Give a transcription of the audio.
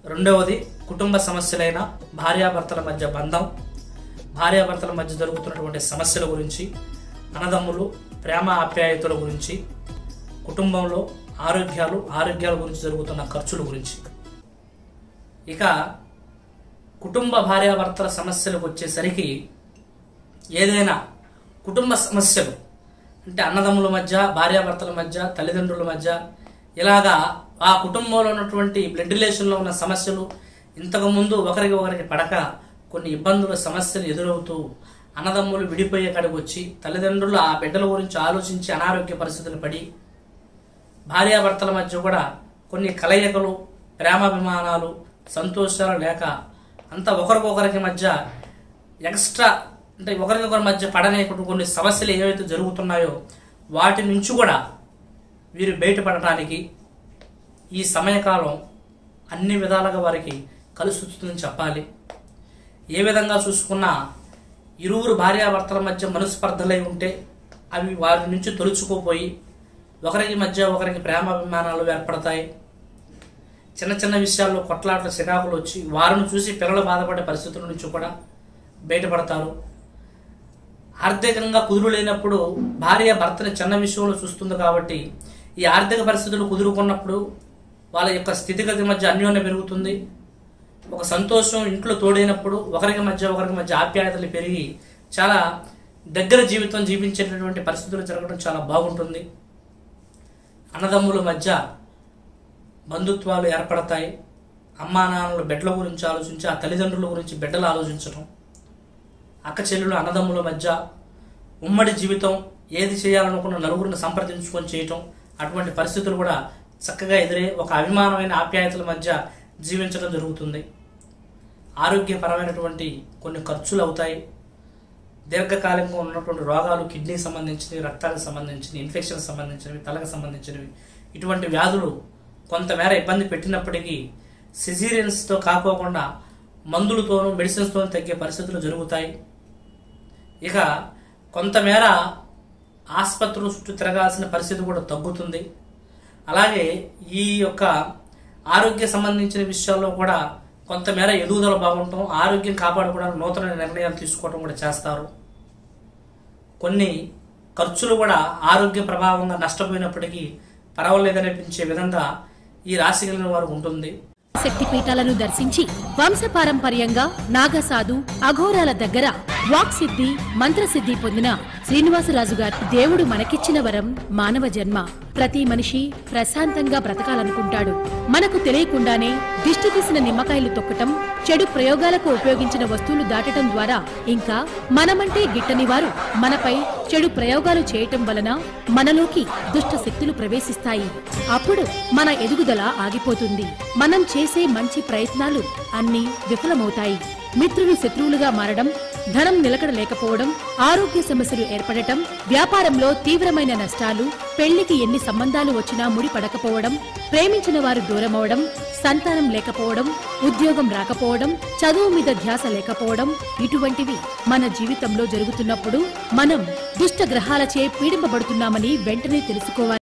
రెండవది కుటుంబ సమస్యలైన భార్యాభర్తల మధ్య బంధం భార్యాభర్తల మధ్య జరుగుతున్నటువంటి సమస్యల గురించి అన్నదమ్ములు ప్రేమ ఆప్యాయతల గురించి కుటుంబంలో ఆరోగ్యాలు ఆరోగ్యాల గురించి జరుగుతున్న ఖర్చుల గురించి ఇక కుటుంబ భార్యాభర్తల సమస్యలకు వచ్చేసరికి ఏదైనా కుటుంబ సమస్యలు అంటే అన్నదమ్ముల మధ్య భార్యాభర్తల మధ్య తల్లిదండ్రుల మధ్య ఇలాగా ఆ కుటుంబంలో ఉన్నటువంటి బ్లడ్ రిలేషన్లో ఉన్న సమస్యలు ఇంతకుముందు ఒకరికి ఒకరికి పడక కొన్ని ఇబ్బందుల సమస్యలు ఎదురవుతూ అన్నదమ్ములు విడిపోయే కాడికి వచ్చి తల్లిదండ్రులు ఆ బిడ్డల గురించి ఆలోచించి అనారోగ్య పరిస్థితులు పడి భార్యాభర్తల మధ్య కూడా కొన్ని కలయికలు ప్రేమాభిమానాలు సంతోషాలు లేక అంతా ఒకరికొకరికి మధ్య ఎక్స్ట్రా అంటే ఒకరికొకరి మధ్య పడనేటువంటి కొన్ని సమస్యలు ఏవైతే జరుగుతున్నాయో వాటి నుంచి కూడా వీరు బయటపడటానికి ఈ సమయకాలం అన్ని విధాలుగా వారికి కలిసి వస్తుందని చెప్పాలి ఏ విధంగా చూసుకున్నా ఇరువురు భార్యాభర్తల మధ్య మనస్పర్ధలై ఉంటే అవి వారి నుంచి తొలుచుకోపోయి ఒకరికి మధ్య ఒకరికి ప్రేమాభిమానాలు ఏర్పడతాయి చిన్న చిన్న విషయాల్లో కొట్లాటల చికాకులు వచ్చి వారిని చూసి పిల్లలు బాధపడే పరిస్థితుల నుంచి కూడా బయటపడతారు ఆర్థికంగా కుదురు లేనప్పుడు భార్య భర్తని చిన్న విషయంలో చూస్తుంది కాబట్టి ఈ ఆర్థిక పరిస్థితులు కుదురుకున్నప్పుడు వాళ్ళ యొక్క స్థితిగతి మధ్య అన్యోన్యం పెరుగుతుంది ఒక సంతోషం ఇంట్లో తోడైనప్పుడు ఒకరికి మధ్య ఒకరికి మధ్య ఆప్యాయతలు పెరిగి చాలా దగ్గర జీవితం జీవించేటటువంటి పరిస్థితులు జరగడం చాలా బాగుంటుంది అన్నదమ్ముల మధ్య బంధుత్వాలు ఏర్పడతాయి అమ్మా నాన్నలు బిడ్డల గురించి ఆలోచించి ఆ తల్లిదండ్రుల గురించి బిడ్డలు ఆలోచించడం అక్క చెల్లెలు అన్నదమ్ముల మధ్య ఉమ్మడి జీవితం ఏది చేయాలనుకున్న నలుగురిని సంప్రదించుకొని చేయటం అటువంటి పరిస్థితులు కూడా చక్కగా ఎదురే ఒక అభిమానమైన ఆప్యాయతల మధ్య జీవించడం జరుగుతుంది ఆరోగ్యపరమైనటువంటి కొన్ని ఖర్చులు అవుతాయి దీర్ఘకాలికంగా ఉన్నటువంటి రోగాలు కిడ్నీకి సంబంధించినవి రక్తానికి సంబంధించినవి ఇన్ఫెక్షన్ సంబంధించినవి తలకు సంబంధించినవి ఇటువంటి వ్యాధులు కొంతమేర ఇబ్బంది పెట్టినప్పటికీ సిజీరియన్స్తో కాకోకుండా మందులతోనూ మెడిసిన్స్తోనూ తగ్గే పరిస్థితులు జరుగుతాయి ఇక కొంతమేర ఆసుపత్రుల చుట్టూ తిరగాల్సిన పరిస్థితి కూడా తగ్గుతుంది అలాగే ఈ యొక్క ఆరోగ్య సంబంధించిన విషయాల్లో కూడా కొంతమేర ఎదుగుదల బాగుంటాం ఆరోగ్యం కాపాడుకోవడానికి నూతన నిర్ణయాలు తీసుకోవడం కూడా చేస్తారు కొన్ని ఖర్చులు కూడా ఆరోగ్య ప్రభావంగా నష్టపోయినప్పటికీ పర్వాలేదనిపించే విధంగా ఈ రాశి కలిగిన వారు ఉంటుంది శక్తి పీఠాలను దర్శించి వంశపారంపర్యంగా నాగసాధు అఘోరాల దగ్గర వాక్ సిద్ధి మంత్రసిద్ధి పొందిన శ్రీనివాసరాజు గారు దేవుడు మనకిచ్చిన వరం మానవ జన్మ ప్రతి మనిషి ప్రశాంతంగా బ్రతకాలనుకుంటాడు మనకు తెలియకుండానే దిష్టి తీసిన నిమ్మకాయలు తొక్కటం చెడు ప్రయోగాలకు ఉపయోగించిన వస్తువులు దాటడం ద్వారా ఇంకా మనమంటే గిట్టని వారు మనపై చెడు ప్రయోగాలు చేయటం వలన మనలోకి దుష్ట శక్తులు ప్రవేశిస్తాయి అప్పుడు మన ఎదుగుదల ఆగిపోతుంది మనం చేసే మంచి ప్రయత్నాలు అన్నీ విఫలమవుతాయి మిత్రులు శత్రువులుగా మారడం ధనం నిలకడ లేకపోవడం ఆరోగ్య సమస్యలు ఏర్పడటం వ్యాపారంలో తీవ్రమైన నష్టాలు పెళ్లికి ఎన్ని సంబంధాలు వచ్చినా ముడి పడకపోవడం ప్రేమించిన వారు దూరమవడం సంతానం లేకపోవడం ఉద్యోగం రాకపోవడం చదువు మీద ధ్యాస లేకపోవడం ఇటువంటివి మన జీవితంలో జరుగుతున్నప్పుడు మనం దుష్ట గ్రహాలచే పీడింపబడుతున్నామని వెంటనే తెలుసుకోవాలి